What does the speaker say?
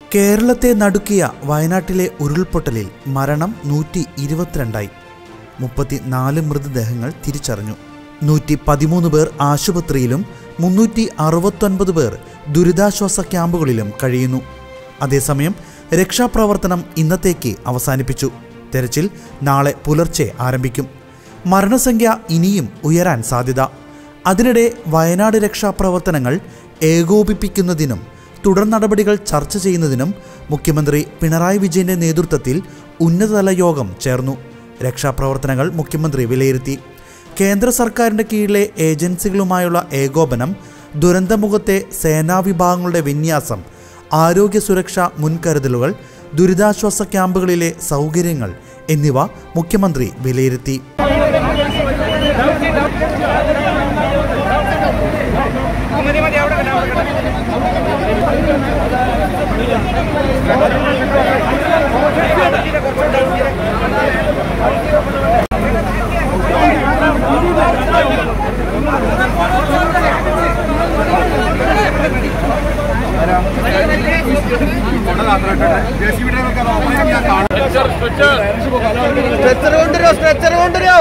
കേരളത്തെ നടുക്കിയ വയനാട്ടിലെ ഉരുൾപൊട്ടലിൽ മരണം നൂറ്റി ഇരുപത്തിരണ്ടായി മുപ്പത്തിനാല് മൃതദേഹങ്ങൾ തിരിച്ചറിഞ്ഞു നൂറ്റി പതിമൂന്ന് പേർ ആശുപത്രിയിലും മുന്നൂറ്റി അറുപത്തൊൻപത് പേർ ദുരിതാശ്വാസ ക്യാമ്പുകളിലും കഴിയുന്നു അതേസമയം രക്ഷാപ്രവർത്തനം ഇന്നത്തേക്ക് അവസാനിപ്പിച്ചു തെരച്ചിൽ നാളെ പുലർച്ചെ ആരംഭിക്കും മരണസംഖ്യ ഇനിയും ഉയരാൻ സാധ്യത അതിനിടെ വയനാട് രക്ഷാപ്രവർത്തനങ്ങൾ ഏകോപിപ്പിക്കുന്നതിനും തുടർ നടപടികൾ ചർച്ച ചെയ്യുന്നതിനും മുഖ്യമന്ത്രി പിണറായി വിജയന്റെ നേതൃത്വത്തിൽ ഉന്നതതല യോഗം ചേർന്നു രക്ഷാപ്രവർത്തനങ്ങൾ മുഖ്യമന്ത്രി വിലയിരുത്തി കേന്ദ്ര സർക്കാരിന്റെ കീഴിലെ ഏജൻസികളുമായുള്ള ഏകോപനം ദുരന്തമുഖത്തെ സേനാവിഭാഗങ്ങളുടെ വിന്യാസം ആരോഗ്യ സുരക്ഷാ മുൻകരുതലുകൾ ദുരിതാശ്വാസ ക്യാമ്പുകളിലെ സൗകര്യങ്ങൾ എന്നിവ മുഖ്യമന്ത്രി വിലയിരുത്തി സ്ട്രെച്ചർ കൊണ്ടുവരോ സ്ട്രെച്ചർ കൊണ്ടുവരോ